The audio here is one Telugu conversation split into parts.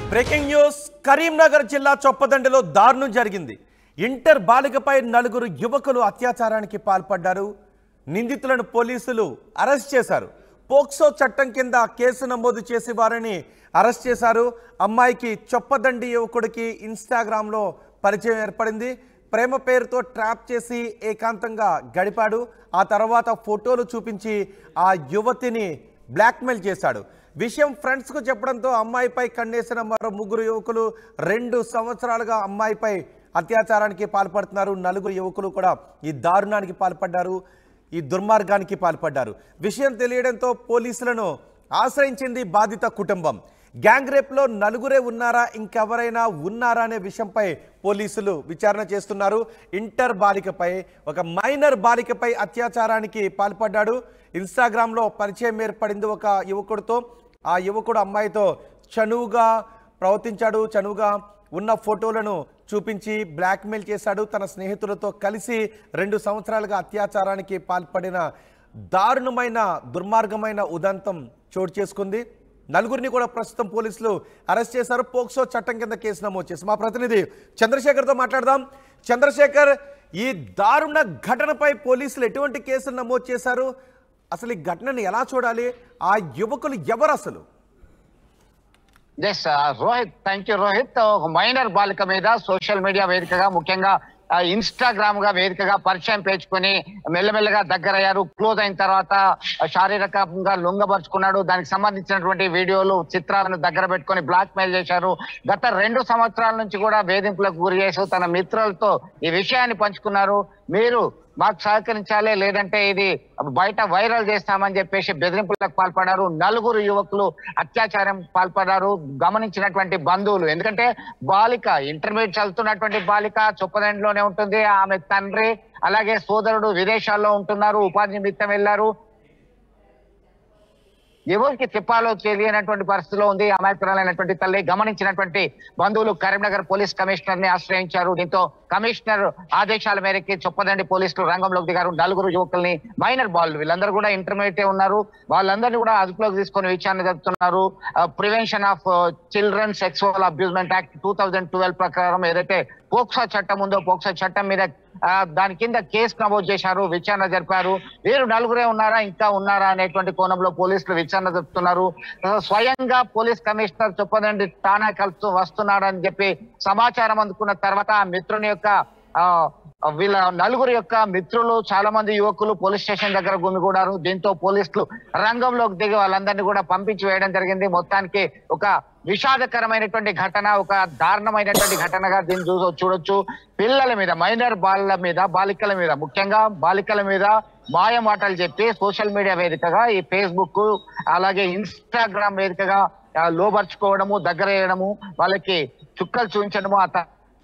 బ్రేకింగ్ న్యూస్ కరీంనగర్ జిల్లా చొప్పదండిలో దారుణం జరిగింది ఇంటర్ బాలికపై నలుగురు యువకులు అత్యాచారానికి పాల్పడ్డారు నిందితులను పోలీసులు అరెస్ట్ చేశారు పోక్సో చట్టం కింద కేసు నమోదు చేసి వారిని అరెస్ట్ చేశారు అమ్మాయికి చొప్పదండి యువకుడికి ఇన్స్టాగ్రామ్లో పరిచయం ఏర్పడింది ప్రేమ పేరుతో ట్రాప్ చేసి ఏకాంతంగా గడిపాడు ఆ తర్వాత ఫోటోలు చూపించి ఆ యువతిని బ్లాక్మెయిల్ చేశాడు విషయం ఫ్రెండ్స్కు చెప్పడంతో అమ్మాయిపై కన్నేసిన మరో ముగ్గురు యువకులు రెండు సంవత్సరాలుగా అమ్మాయిపై అత్యాచారానికి పాల్పడుతున్నారు నలుగురు యువకులు కూడా ఈ దారుణానికి పాల్పడ్డారు ఈ దుర్మార్గానికి పాల్పడ్డారు విషయం తెలియడంతో పోలీసులను ఆశ్రయించింది బాధిత కుటుంబం గ్యాంగ్ రేప్లో నలుగురే ఉన్నారా ఇంకెవరైనా ఉన్నారా అనే విషయంపై పోలీసులు విచారణ చేస్తున్నారు ఇంటర్ బాలికపై ఒక మైనర్ బాలికపై అత్యాచారానికి పాల్పడ్డాడు ఇన్స్టాగ్రామ్లో పరిచయం ఏర్పడింది ఒక యువకుడితో ఆ యువకుడు అమ్మాయితో చనువుగా ప్రవర్తించాడు చనువుగా ఉన్న ఫోటోలను చూపించి బ్లాక్మెయిల్ చేశాడు తన స్నేహితులతో కలిసి రెండు సంవత్సరాలుగా అత్యాచారానికి పాల్పడిన దారుణమైన దుర్మార్గమైన ఉదంతం చోటు చేసుకుంది నలుగురిని కూడా ప్రస్తుతం పోలీసులు అరెస్ట్ చేశారు పోక్సో చట్టం కింద కేసు నమోదు చేసి మా ప్రతినిధి చంద్రశేఖర్తో మాట్లాడదాం చంద్రశేఖర్ ఈ దారుణ ఘటనపై పోలీసులు ఎటువంటి కేసులు నమోదు చేశారు అసలు ఈ ఘటనని ఎలా చూడాలి ఆ యువకులు ఎవరు అసలు yes Rohit thank you Rohit ఒక మైనర్ బాలిక మీద సోషల్ మీడియా వేదికగా ముఖ్యంగా ఇన్స్టాగ్రామ్ గా వేదికగా పరిచయం పేర్చుకొని మెల్లమెల్లగా దగ్గరయ్యారు క్లోజ్ అయిన తర్వాత శారీరకంగా లొంగపరుచుకున్నాడు దానికి సంబంధించినటువంటి వీడియోలు చిత్రాలను దగ్గర పెట్టుకొని బ్లాక్ మెయిల్ చేశారు గత రెండు సంవత్సరాల నుంచి కూడా వేధింపులకు గురి చేస్తూ తన మిత్రులతో ఈ విషయాన్ని పంచుకున్నారు మీరు మాకు సహకరించాలి లేదంటే ఇది బయట వైరల్ చేస్తామని చెప్పేసి బెదిరింపులకు పాల్పడారు నలుగురు యువకులు అత్యాచారం పాల్పడారు గమనించినటువంటి బంధువులు ఎందుకంటే బాలిక ఇంటర్మీడియట్ చదువుతున్నటువంటి బాలిక చొప్పదండిలోనే ఉంటుంది ఆమె తండ్రి అలాగే సోదరుడు విదేశాల్లో ఉంటున్నారు ఉపాధి నిమిత్తం వెళ్లారు ఎవరికి చెప్పాలో తెలియనటువంటి పరిస్థితిలో ఉంది అమాయకురాలైనటువంటి తల్లి గమనించినటువంటి బంధువులు కరీంనగర్ పోలీస్ కమిషనర్ ని ఆశ్రయించారు దీంతో కమిషనర్ ఆదేశాల మేరకు చొప్పదండి పోలీసులు రంగంలోకి దిగారు నలుగురు యువకుల్ని మైనర్ బాల్ వీళ్ళందరూ కూడా ఇంటర్మీడియట్ ఉంటున్నారు వాళ్ళందరినీ కూడా అదుపులోకి తీసుకొని విచారణ జరుపుతున్నారు prevention of children sexual abusement act two thousand twelve ప్రకారం ఏదైతే పోక్సో చట్టం ఉందో పోక్సో చట్టం మీద ఆ, దాని కింద కేసు నమోదు చేశారు విచారణ జరిపారు వీరు నలుగురే ఉన్నారా ఇంకా ఉన్నారా అనేటువంటి కోణంలో పోలీసులు విచారణ జరుపుతున్నారు ఆ, స్వయంగా పోలీస్ కమిషనర్ చొప్పదండి తానా కలుస్తూ వస్తున్నాడని చెప్పి సమాచారం అందుకున్న తర్వాత ఆ మిత్రుని యొక్క ఆ వీళ్ళ నలుగురు యొక్క మిత్రులు చాలా మంది యువకులు పోలీస్ స్టేషన్ దగ్గర గుమిగూడారు దీంతో పోలీసులు రంగంలోకి దిగి వాళ్ళందరినీ కూడా పంపించి వేయడం జరిగింది మొత్తానికి ఒక విషాదకరమైనటువంటి ఘటన ఒక దారుణమైనటువంటి ఘటనగా దీన్ని చూ చూడొచ్చు పిల్లల మీద మైనర్ బాలల మీద బాలికల మీద ముఖ్యంగా బాలికల మీద మాయ మాటలు చెప్పి సోషల్ మీడియా వేదికగా ఈ ఫేస్బుక్ అలాగే ఇన్స్టాగ్రామ్ వేదికగా ఆ, లోబర్చుకోవడము దగ్గర వేయడము వాళ్ళకి చుక్కలు చూపించడము ఆ త-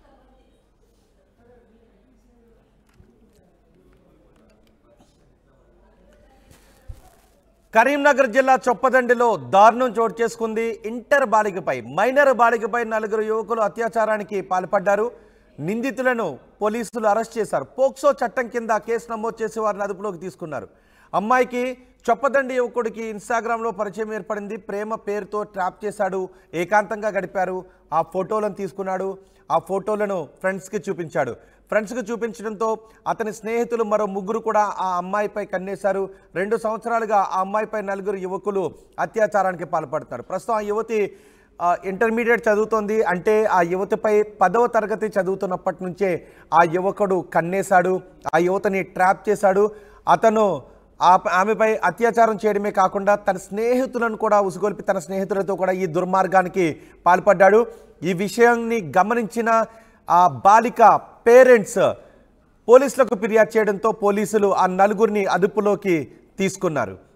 కరీంనగర్ జిల్లా చొప్పదండిలో దారుణం చోటు చేసుకుంది ఇంటర్ బాలికపై మైనర్ బాలికపై నలుగురు యువకులు అత్యాచారానికి పాల్పడ్డారు నిందితులను పోలీసులు అరెస్ట్ చేశారు పోక్సో చట్టం కింద కేసు నమోదు చేసి వారిని అదుపులోకి తీసుకున్నారు అమ్మాయికి చొప్పదండి యువకుడికి ఇన్స్టాగ్రామ్లో పరిచయం ఏర్పడింది ప్రేమ పేరుతో ట్రాప్ చేశాడు ఏకాంతంగా గడిపారు ఆ ఫోటోలను తీసుకున్నాడు ఆ ఫోటోలను ఫ్రెండ్స్కి చూపించాడు ఫ్రెండ్స్కి చూపించడంతో అతని స్నేహితులు మరో ముగ్గురు కూడా ఆ అమ్మాయిపై కన్నేశారు రెండు సంవత్సరాలుగా ఆ అమ్మాయిపై నలుగురు యువకులు అత్యాచారానికి పాల్పడుతున్నారు ప్రస్తుతం ఆ యువతి ఆ, ఇంటర్మీడియట్ చదువుతోంది అంటే ఆ యువతిపై పదవ తరగతి చదువుతున్నప్పటి నుంచే ఆ యువకుడు కన్నేశాడు ఆ యువతని ట్రాప్ చేశాడు అతను ఆ- ఆమెపై అత్యాచారం చేయడమే కాకుండా తన స్నేహితులను కూడా ఉసుగొల్పి తన స్నేహితులతో కూడా ఈ దుర్మార్గానికి పాల్పడ్డాడు ఈ విషయాన్ని గమనించిన ఆ బాలిక పేరెంట్స్ పోలీసులకు ఫిర్యాదు చేయడంతో పోలీసులు ఆ నలుగురిని అదుపులోకి తీసుకున్నారు